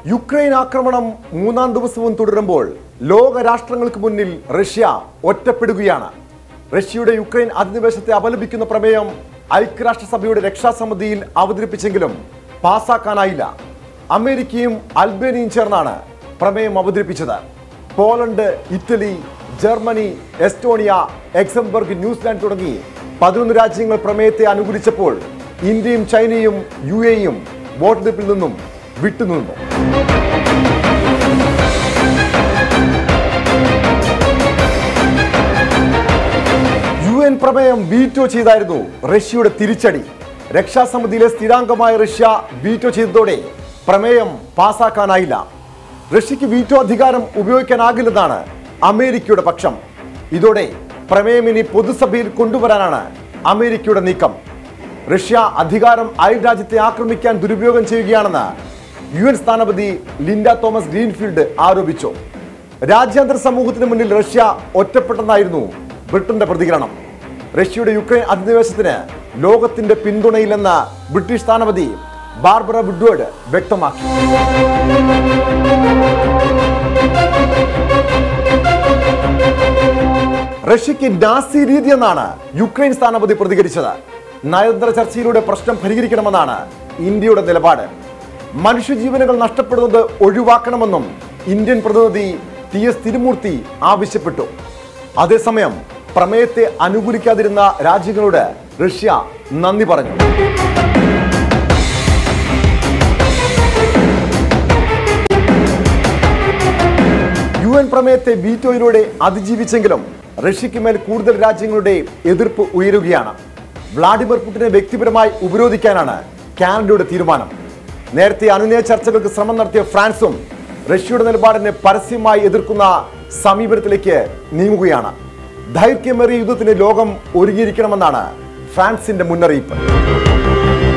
Ukraine ആക്രമണം മൂന്നാം ദിവസവും തുടരുമ്പോൾ ലോക രാഷ്ട്രങ്ങൾക്ക് മുന്നിൽ റഷ്യ ഒറ്റപ്പെടുകയാണ് റഷ്യയുടെ യുക്രൈൻ അധിനിവേശത്തെ അപലപിക്കുന്ന പ്രമേയം ഐക്യരാഷ്ട്രസഭയുടെ രക്ഷാസമിതിയിൽ അവതരിപ്പിച്ചെങ്കിലും പാസാക്കാനായില്ല അമേരിക്കയും അൽബേനിയയും ചേർന്നാണ് പ്രമേയം അവതരിപ്പിച്ചത് Poland Italy Germany Estonia Luxembourg New Zealand തുടങ്ങി പതിനൊന്ന് രാജ്യങ്ങൾ പ്രമേയത്തെ അനുകൂലിച്ചപ്പോൾ ഇന്ത്യയും ചൈനയും യു എയും വോട്ടെടുപ്പിൽ നിന്നും വിട്ടുനിന്നു യു എൻ പ്രമേയം വീറ്റോ ചെയ്തായിരുന്നു റഷ്യയുടെ തിരിച്ചടി രക്ഷാസമിതിയിലെ സ്ഥിരാംഗമായ റഷ്യ വീറ്റോ ചെയ്തതോടെ പ്രമേയം പാസാക്കാനായില്ല റഷ്യക്ക് വീറ്റോ അധികാരം ഉപയോഗിക്കാനാകില്ലെന്നാണ് അമേരിക്കയുടെ പക്ഷം ഇതോടെ പ്രമേയം ഇനി പൊതുസഭയിൽ കൊണ്ടുവരാനാണ് അമേരിക്കയുടെ നീക്കം റഷ്യ അധികാരം അയൽ രാജ്യത്തെ ആക്രമിക്കാൻ ദുരുപയോഗം ചെയ്യുകയാണെന്ന് യു എൻ സ്ഥാനപതി ലിൻഡ തോമസ് ഗ്രീൻഫീൽഡ് ആരോപിച്ചു രാജ്യാന്തര സമൂഹത്തിന് മുന്നിൽ റഷ്യ ഒറ്റപ്പെട്ടെന്നായിരുന്നു ബ്രിട്ടന്റെ പ്രതികരണം റഷ്യയുടെ യുക്രൈൻ അധിനിവേശത്തിന് ലോകത്തിന്റെ പിന്തുണയില്ലെന്ന് ബ്രിട്ടീഷ് സ്ഥാനപതി ബാർബറ വുഡ്വേർഡ് വ്യക്തമാക്കി റഷ്യക്ക് നാസി രീതി എന്നാണ് യുക്രൈൻ സ്ഥാനപതി പ്രതികരിച്ചത് നയതന്ത്ര ചർച്ചയിലൂടെ പ്രശ്നം പരിഹരിക്കണമെന്നാണ് ഇന്ത്യയുടെ നിലപാട് മനുഷ്യജീവനുകൾ നഷ്ടപ്പെടുന്നത് ഒഴിവാക്കണമെന്നും ഇന്ത്യൻ പ്രതിനിധി ടി എസ് തിരുമൂർത്തി ആവശ്യപ്പെട്ടു അതേസമയം പ്രമേയത്തെ അനുകൂലിക്കാതിരുന്ന രാജ്യങ്ങളോട് റഷ്യ നന്ദി പറഞ്ഞു യു എൻ പ്രമേയത്തെ വീറ്റോയിലൂടെ അതിജീവിച്ചെങ്കിലും റഷ്യയ്ക്ക് മേൽ കൂടുതൽ രാജ്യങ്ങളുടെ എതിർപ്പ് ഉയരുകയാണ് വ്ളാഡിമിർ പുടിനെ വ്യക്തിപരമായി ഉപരോധിക്കാനാണ് കാനഡയുടെ തീരുമാനം നേരത്തെ അനുനയ ചർച്ചകൾക്ക് ശ്രമം നടത്തിയ ഫ്രാൻസും റഷ്യയുടെ നിലപാടിനെ പരസ്യമായി എതിർക്കുന്ന സമീപനത്തിലേക്ക് നീങ്ങുകയാണ് ദൈർഘ്യമേറിയ യുദ്ധത്തിന് ലോകം ഒരുങ്ങിയിരിക്കണമെന്നാണ് ഫ്രാൻസിന്റെ മുന്നറിയിപ്പ്